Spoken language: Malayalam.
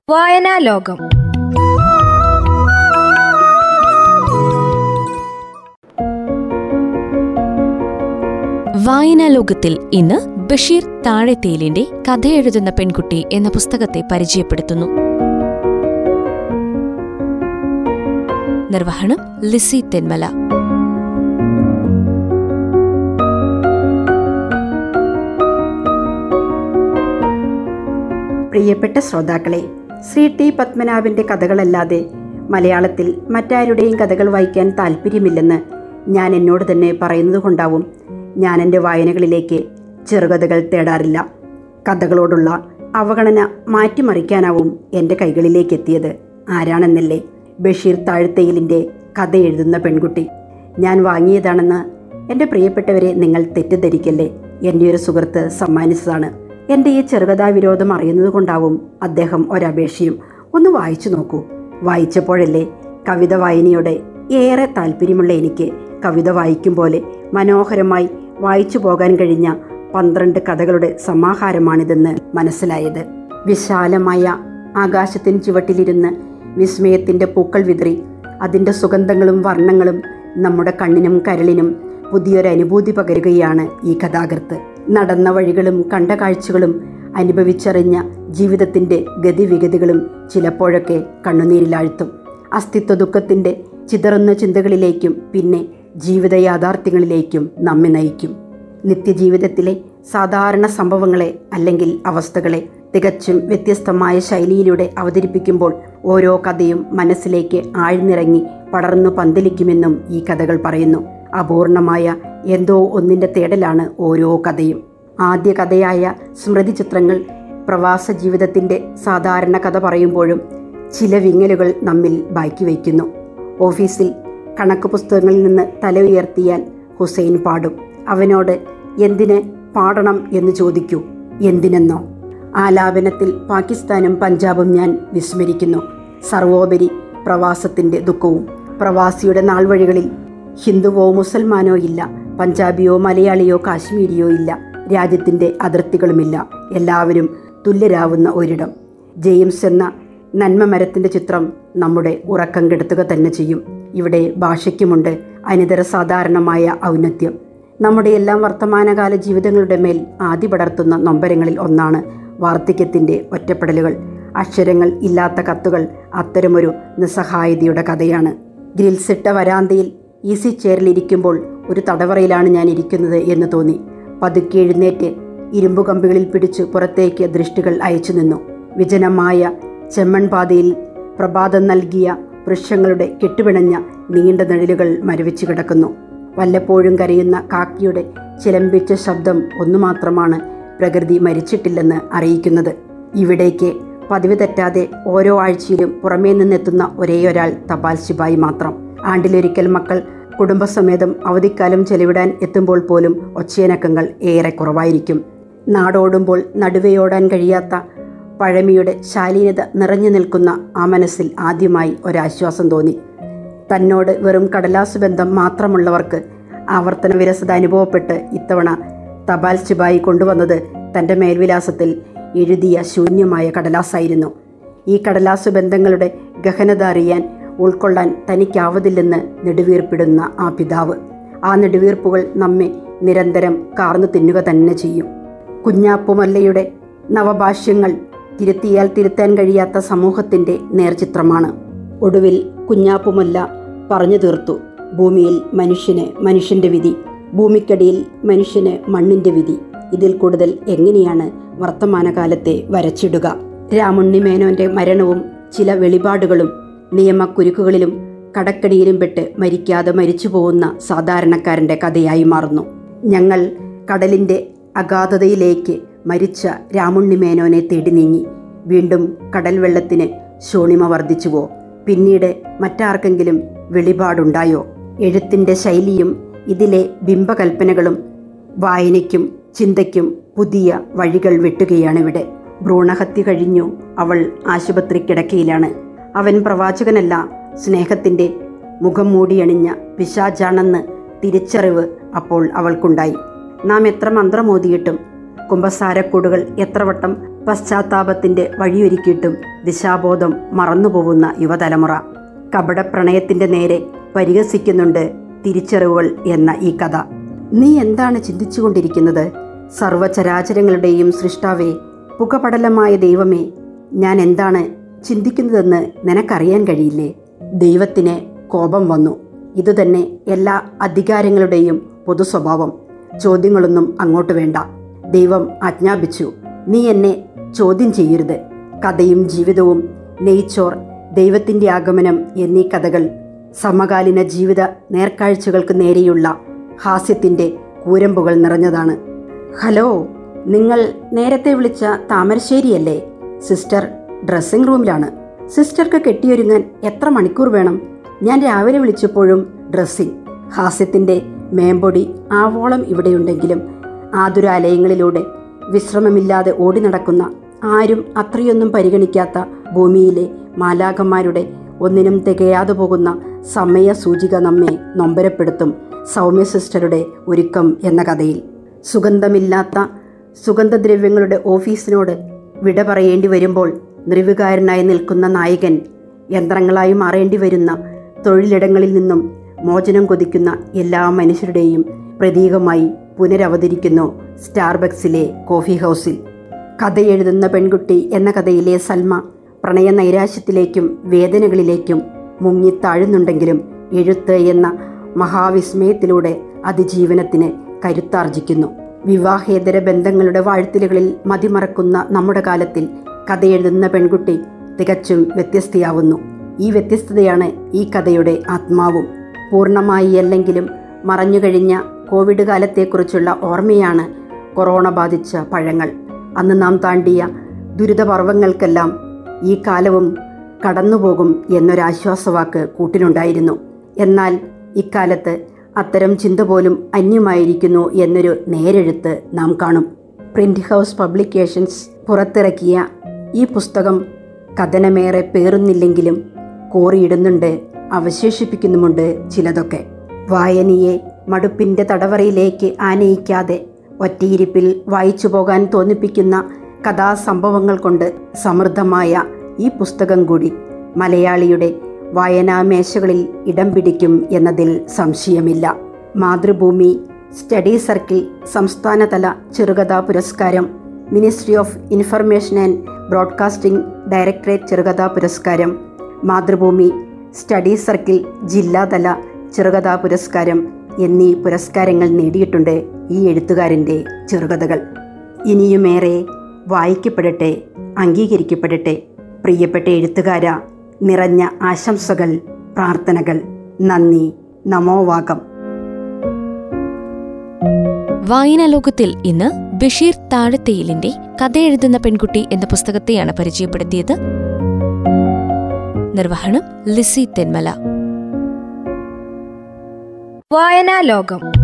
വായനാ ലോകം വായനാ ലോകത്തിൽ ഇന്ന് ബഷീർ താഴെത്തേലിന്റെ കഥയെഴുതുന്ന പെൺകുട്ടി എന്ന പുസ്തകത്തെ പരിചയപ്പെടുത്തുന്നു നിർവഹണം ലിസി തെന്മല പ്രിയപ്പെട്ട ശ്രോതാക്കളെ ശ്രീ ടി പത്മനാഭന്റെ കഥകളല്ലാതെ മലയാളത്തിൽ മറ്റാരുടെയും കഥകൾ വായിക്കാൻ താല്പര്യമില്ലെന്ന് ഞാൻ എന്നോട് തന്നെ പറയുന്നത് കൊണ്ടാവും ഞാൻ എൻ്റെ വായനകളിലേക്ക് ചെറുകഥകൾ തേടാറില്ല കഥകളോടുള്ള അവഗണന മാറ്റിമറിക്കാനാവും എൻ്റെ കൈകളിലേക്ക് എത്തിയത് ആരാണെന്നല്ലേ ബഷീർ താഴ്ത്തയിലിൻ്റെ കഥ എഴുതുന്ന പെൺകുട്ടി ഞാൻ വാങ്ങിയതാണെന്ന് എൻ്റെ പ്രിയപ്പെട്ടവരെ നിങ്ങൾ തെറ്റിദ്ധരിക്കല്ലേ എൻ്റെ ഒരു സുഹൃത്ത് സമ്മാനിച്ചതാണ് എൻ്റെ ഈ ചെറുകഥാ വിരോധം അറിയുന്നത് കൊണ്ടാവും അദ്ദേഹം ഒരപേക്ഷയും ഒന്ന് വായിച്ചു നോക്കൂ വായിച്ചപ്പോഴല്ലേ കവിത വായനയോടെ ഏറെ താല്പര്യമുള്ള എനിക്ക് കവിത വായിക്കും പോലെ മനോഹരമായി വായിച്ചു പോകാൻ കഴിഞ്ഞ പന്ത്രണ്ട് കഥകളുടെ സമാഹാരമാണിതെന്ന് മനസ്സിലായത് വിശാലമായ ആകാശത്തിൻ ചുവട്ടിലിരുന്ന് വിസ്മയത്തിൻ്റെ പൂക്കൾ വിതറി അതിൻ്റെ സുഗന്ധങ്ങളും വർണ്ണങ്ങളും നമ്മുടെ കണ്ണിനും കരളിനും പുതിയൊരു അനുഭൂതി പകരുകയാണ് ഈ കഥാകൃത്ത് നടന്ന വഴികളും കണ്ട കാഴ്ചകളും അനുഭവിച്ചറിഞ്ഞ ജീവിതത്തിൻ്റെ ഗതിവിഗതികളും ചിലപ്പോഴൊക്കെ കണ്ണുനീരിലാഴ്ത്തും അസ്തിത്വ ദുഃഖത്തിൻ്റെ ചിതറുന്ന ചിന്തകളിലേക്കും പിന്നെ ജീവിത യാഥാർത്ഥ്യങ്ങളിലേക്കും നമ്മെ നയിക്കും നിത്യജീവിതത്തിലെ സാധാരണ സംഭവങ്ങളെ അല്ലെങ്കിൽ അവസ്ഥകളെ തികച്ചും വ്യത്യസ്തമായ ശൈലിയിലൂടെ അവതരിപ്പിക്കുമ്പോൾ ഓരോ കഥയും മനസ്സിലേക്ക് ആഴ്ന്നിറങ്ങി പടർന്നു പന്തലിക്കുമെന്നും ഈ കഥകൾ പറയുന്നു അപൂർണമായ എന്തോ ഒന്നിൻ്റെ തേടലാണ് ഓരോ കഥയും ആദ്യ കഥയായ സ്മൃതി ചിത്രങ്ങൾ പ്രവാസ ജീവിതത്തിൻ്റെ സാധാരണ കഥ പറയുമ്പോഴും ചില വിങ്ങലുകൾ നമ്മിൽ ബാക്കി വയ്ക്കുന്നു ഓഫീസിൽ കണക്ക് പുസ്തകങ്ങളിൽ നിന്ന് തല ഉയർത്തിയാൽ ഹുസൈൻ പാടും അവനോട് എന്തിന് പാടണം എന്ന് ചോദിക്കൂ എന്തിനെന്നോ ആലാപനത്തിൽ പാകിസ്ഥാനും പഞ്ചാബും ഞാൻ വിസ്മരിക്കുന്നു സർവോപരി പ്രവാസത്തിൻ്റെ ദുഃഖവും പ്രവാസിയുടെ നാൾവഴികളിൽ ഹിന്ദുവോ മുസൽമാനോ ഇല്ല പഞ്ചാബിയോ മലയാളിയോ കാശ്മീരിയോ ഇല്ല രാജ്യത്തിൻ്റെ അതിർത്തികളുമില്ല എല്ലാവരും തുല്യരാവുന്ന ഒരിടം ജെയിംസ് എന്ന നന്മ മരത്തിൻ്റെ ചിത്രം നമ്മുടെ ഉറക്കം കെടുത്തുക തന്നെ ചെയ്യും ഇവിടെ ഭാഷയ്ക്കുമുണ്ട് അനിതര സാധാരണമായ ഔന്നത്യം നമ്മുടെ എല്ലാം വർത്തമാനകാല ജീവിതങ്ങളുടെ മേൽ ആദി പടർത്തുന്ന നൊമ്പരങ്ങളിൽ ഒന്നാണ് വാർദ്ധക്യത്തിൻ്റെ ഒറ്റപ്പെടലുകൾ അക്ഷരങ്ങൾ ഇല്ലാത്ത കത്തുകൾ അത്തരമൊരു നിസ്സഹായതയുടെ കഥയാണ് ഗ്രിൽസിട്ട വരാന്തയിൽ ഈസി ചെയറിലിരിക്കുമ്പോൾ ഒരു തടവറയിലാണ് ഞാൻ ഇരിക്കുന്നത് എന്ന് തോന്നി പതുക്കെ എഴുന്നേറ്റ് ഇരുമ്പു കമ്പികളിൽ പിടിച്ച് പുറത്തേക്ക് ദൃഷ്ടികൾ അയച്ചു നിന്നു വിജനമായ ചെമ്മൺപാതയിൽ പ്രഭാതം നൽകിയ വൃക്ഷങ്ങളുടെ കെട്ടുപിണഞ്ഞ നീണ്ട നിഴലുകൾ മരവിച്ചു കിടക്കുന്നു വല്ലപ്പോഴും കരയുന്ന കാക്കിയുടെ ചിലമ്പിച്ച ശബ്ദം ഒന്നു മാത്രമാണ് പ്രകൃതി മരിച്ചിട്ടില്ലെന്ന് അറിയിക്കുന്നത് ഇവിടേക്ക് പതിവ് തെറ്റാതെ ഓരോ ആഴ്ചയിലും പുറമേ നിന്നെത്തുന്ന ഒരേയൊരാൾ തപാൽ ശിപായി മാത്രം ആണ്ടിലൊരിക്കൽ മക്കൾ കുടുംബസമേതം അവധിക്കാലം ചെലവിടാൻ എത്തുമ്പോൾ പോലും ഒച്ചയനക്കങ്ങൾ ഏറെ കുറവായിരിക്കും നാടോടുമ്പോൾ നടുവയോടാൻ കഴിയാത്ത പഴമയുടെ ശാലീനത നിറഞ്ഞു നിൽക്കുന്ന ആ മനസ്സിൽ ആദ്യമായി ഒരാശ്വാസം തോന്നി തന്നോട് വെറും കടലാസ് ബന്ധം മാത്രമുള്ളവർക്ക് ആവർത്തന വിരസത അനുഭവപ്പെട്ട് ഇത്തവണ തപാൽ ശിപായി കൊണ്ടുവന്നത് തൻ്റെ മേൽവിലാസത്തിൽ എഴുതിയ ശൂന്യമായ കടലാസായിരുന്നു ഈ കടലാസു ബന്ധങ്ങളുടെ ഗഹനത അറിയാൻ ഉൾക്കൊള്ളാൻ തനിക്കാവതില്ലെന്ന് നെടുവീർപ്പിടുന്ന ആ പിതാവ് ആ നെടുവീർപ്പുകൾ നമ്മെ നിരന്തരം കാർന്നു തിന്നുക തന്നെ ചെയ്യും കുഞ്ഞാപ്പുമല്ലയുടെ നവഭാഷ്യങ്ങൾ തിരുത്തിയാൽ തിരുത്താൻ കഴിയാത്ത സമൂഹത്തിൻ്റെ നേർചിത്രമാണ് ഒടുവിൽ കുഞ്ഞാപ്പുമല്ല പറഞ്ഞു തീർത്തു ഭൂമിയിൽ മനുഷ്യന് മനുഷ്യൻ്റെ വിധി ഭൂമിക്കടിയിൽ മനുഷ്യന് മണ്ണിൻ്റെ വിധി ഇതിൽ കൂടുതൽ എങ്ങനെയാണ് വർത്തമാനകാലത്തെ വരച്ചിടുക രാമുണ്ണി മേനോന്റെ മരണവും ചില വെളിപാടുകളും നിയമക്കുരുക്കുകളിലും കടക്കടിയിലും പെട്ട് മരിക്കാതെ മരിച്ചു പോകുന്ന സാധാരണക്കാരൻ്റെ കഥയായി മാറുന്നു ഞങ്ങൾ കടലിൻ്റെ അഗാധതയിലേക്ക് മരിച്ച രാമുണ്ണി മേനോനെ തേടി നീങ്ങി വീണ്ടും കടൽ വെള്ളത്തിന് ശോണിമ വർദ്ധിച്ചുവോ പിന്നീട് മറ്റാർക്കെങ്കിലും വെളിപാടുണ്ടായോ എഴുത്തിൻ്റെ ശൈലിയും ഇതിലെ ബിംബകൽപ്പനകളും വായനയ്ക്കും ചിന്തയ്ക്കും പുതിയ വഴികൾ വെട്ടുകയാണിവിടെ ഭ്രൂണഹത്യ കഴിഞ്ഞു അവൾ ആശുപത്രി കിടക്കയിലാണ് അവൻ പ്രവാചകനല്ല സ്നേഹത്തിൻ്റെ മുഖം മൂടിയണിഞ്ഞ പിശാചാണെന്ന് തിരിച്ചറിവ് അപ്പോൾ അവൾക്കുണ്ടായി നാം എത്ര മന്ത്രമോതിയിട്ടും കുമ്പസാരക്കൂടുകൾ എത്ര വട്ടം പശ്ചാത്താപത്തിന്റെ വഴിയൊരുക്കിയിട്ടും ദിശാബോധം മറന്നുപോകുന്ന യുവതലമുറ കപടപ്രണയത്തിന്റെ നേരെ പരിഹസിക്കുന്നുണ്ട് തിരിച്ചറിവുകൾ എന്ന ഈ കഥ നീ എന്താണ് ചിന്തിച്ചുകൊണ്ടിരിക്കുന്നത് സർവചരാചരങ്ങളുടെയും സൃഷ്ടാവേ പുകപടലമായ ദൈവമേ ഞാൻ എന്താണ് ചിന്തിക്കുന്നതെന്ന് നിനക്കറിയാൻ കഴിയില്ലേ ദൈവത്തിന് കോപം വന്നു ഇതുതന്നെ എല്ലാ അധികാരങ്ങളുടെയും പൊതു സ്വഭാവം ചോദ്യങ്ങളൊന്നും അങ്ങോട്ട് വേണ്ട ദൈവം ആജ്ഞാപിച്ചു നീ എന്നെ ചോദ്യം ചെയ്യരുത് കഥയും ജീവിതവും നെയ്ച്ചോർ ദൈവത്തിൻ്റെ ആഗമനം എന്നീ കഥകൾ സമകാലീന ജീവിത നേർക്കാഴ്ചകൾക്ക് നേരെയുള്ള ഹാസ്യത്തിൻ്റെ കൂരമ്പുകൾ നിറഞ്ഞതാണ് ഹലോ നിങ്ങൾ നേരത്തെ വിളിച്ച താമരശ്ശേരിയല്ലേ സിസ്റ്റർ ഡ്രസ്സിംഗ് റൂമിലാണ് സിസ്റ്റർക്ക് കെട്ടിയൊരുങ്ങാൻ എത്ര മണിക്കൂർ വേണം ഞാൻ രാവിലെ വിളിച്ചപ്പോഴും ഡ്രസ്സിംഗ് ഹാസ്യത്തിൻ്റെ മേമ്പൊടി ആവോളം ഇവിടെയുണ്ടെങ്കിലും ആതുരാലയങ്ങളിലൂടെ വിശ്രമമില്ലാതെ ഓടി നടക്കുന്ന ആരും അത്രയൊന്നും പരിഗണിക്കാത്ത ഭൂമിയിലെ മാലാകന്മാരുടെ ഒന്നിനും തികയാതെ പോകുന്ന സമയ സൂചിക നമ്മെ നൊമ്പരപ്പെടുത്തും സൗമ്യ സിസ്റ്ററുടെ ഒരുക്കം എന്ന കഥയിൽ സുഗന്ധമില്ലാത്ത സുഗന്ധദ്രവ്യങ്ങളുടെ ഓഫീസിനോട് വിട പറയേണ്ടി വരുമ്പോൾ നിർവികാരനായി നിൽക്കുന്ന നായകൻ യന്ത്രങ്ങളായി മാറേണ്ടി വരുന്ന തൊഴിലിടങ്ങളിൽ നിന്നും മോചനം കൊതിക്കുന്ന എല്ലാ മനുഷ്യരുടെയും പ്രതീകമായി പുനരവതരിക്കുന്നു സ്റ്റാർബക്സിലെ കോഫി ഹൗസിൽ കഥയെഴുതുന്ന പെൺകുട്ടി എന്ന കഥയിലെ സൽമ പ്രണയ നൈരാശ്യത്തിലേക്കും വേദനകളിലേക്കും മുങ്ങിത്താഴുന്നുണ്ടെങ്കിലും എഴുത്ത് എന്ന മഹാവിസ്മയത്തിലൂടെ അതിജീവനത്തിന് കരുത്താർജിക്കുന്നു വിവാഹേതര ബന്ധങ്ങളുടെ വാഴ്ത്തലുകളിൽ മതിമറക്കുന്ന നമ്മുടെ കാലത്തിൽ കഥയെഴുതുന്ന പെൺകുട്ടി തികച്ചും വ്യത്യസ്തയാവുന്നു ഈ വ്യത്യസ്തതയാണ് ഈ കഥയുടെ ആത്മാവും പൂർണ്ണമായി അല്ലെങ്കിലും മറഞ്ഞുകഴിഞ്ഞ കോവിഡ് കാലത്തെക്കുറിച്ചുള്ള ഓർമ്മയാണ് കൊറോണ ബാധിച്ച പഴങ്ങൾ അന്ന് നാം താണ്ടിയ ദുരിതപർവങ്ങൾക്കെല്ലാം ഈ കാലവും കടന്നുപോകും എന്നൊരാശ്വാസവാക്ക് കൂട്ടിനുണ്ടായിരുന്നു എന്നാൽ ഇക്കാലത്ത് അത്തരം ചിന്ത പോലും അന്യമായിരിക്കുന്നു എന്നൊരു നേരെഴുത്ത് നാം കാണും പ്രിന്റ് ഹൗസ് പബ്ലിക്കേഷൻസ് പുറത്തിറക്കിയ ഈ പുസ്തകം കഥനമേറെ പേറുന്നില്ലെങ്കിലും കോറിയിടുന്നുണ്ട് അവശേഷിപ്പിക്കുന്നുമുണ്ട് ചിലതൊക്കെ വായനയെ മടുപ്പിൻ്റെ തടവറയിലേക്ക് ആനയിക്കാതെ ഒറ്റയിരിപ്പിൽ വായിച്ചു പോകാൻ തോന്നിപ്പിക്കുന്ന കഥാസംഭവങ്ങൾ കൊണ്ട് സമൃദ്ധമായ ഈ പുസ്തകം കൂടി മലയാളിയുടെ വായനാമേശകളിൽ ഇടം പിടിക്കും എന്നതിൽ സംശയമില്ല മാതൃഭൂമി സ്റ്റഡി സർക്കിൾ സംസ്ഥാനതല ചെറുകഥാ പുരസ്കാരം ministry of information and broadcasting directorate ചെറുകഥാ പുരസ്കാരം മാതൃഭൂമി സ്റ്റഡി സർക്കിൾ ജില്ലാതല ചെറുകഥാ പുരസ്കാരം എന്നീ പുരസ്കാരങ്ങൾ നേടിയിട്ടുണ്ട് ഈ എഴുത്തുകാരൻ്റെ ചെറുകഥകൾ ഇനിയുമേറെ വായിക്കപ്പെടട്ടെ അംഗീകരിക്കപ്പെടട്ടെ പ്രിയപ്പെട്ട എഴുത്തുകാര നിറഞ്ഞ ആശംസകൾ പ്രാർത്ഥനകൾ നന്ദി നമോവാകം വായനാ ലോകത്തിൽ ഇന്ന് ബഷീർ താഴത്തെയിലിന്റെ കഥയെഴുതുന്ന പെൺകുട്ടി എന്ന പുസ്തകത്തെയാണ് പരിചയപ്പെടുത്തിയത് നിർവഹണം ലിസി തെന്മല വായനാ ലോകം